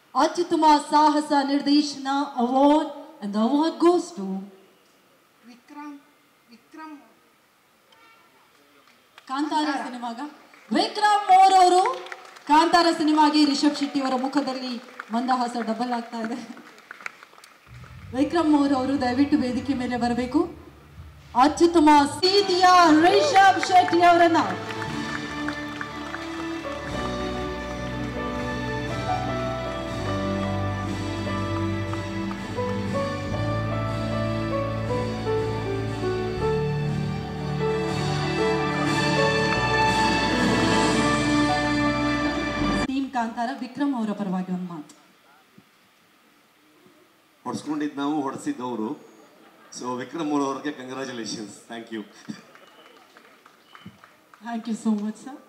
ಅತ್ಯುತ್ತಮ ಸಾಹಸ ನಿರ್ದೇಶನ award and the award goes to Vikram Vikram Kantara ಸಿನಿಮಾಗ ವಿಕ್ರಮ್ ಮೋರ್ ಅವರು ಕಾಂತಾರ ಸಿನಿಮಾಗೆ ರಿಷಬ್ ಶೆಟ್ಟಿ ಅವರ ಮುಖದಲ್ಲಿ ಮಂದಹಾಸ ಡಬಲ್ ಆಗ್ತಾ ಇದೆ ವಿಕ್ರಮ್ ಮೋರ್ ಅವರು ದಯವಿಟ್ಟು ವೇದಿಕೆ ಮೇಲೆ ಬರಬೇಕು ಅತ್ಯುತ್ತಮ ಸೀದಿಯ ರಿಷಬ್ ಶೆಟ್ಟಿ ಅವರನ್ನ ಟೀಮ್ ಕಾಂತಾರ ವಿಕ್ರಮ್ ಅವರ ಪರವಾಗಿ ಒಂದು ಮಾತು ಹೊಡ್ಸ್ಕೊಂಡಿದ್ದು ನಾವು ಹೊಡೆಸಿದ್ದವರು ಸೊ ವಿಕ್ರಮ್ ಅವ್ರವ್ರಿಗೆ congratulations thank you thank you so much sir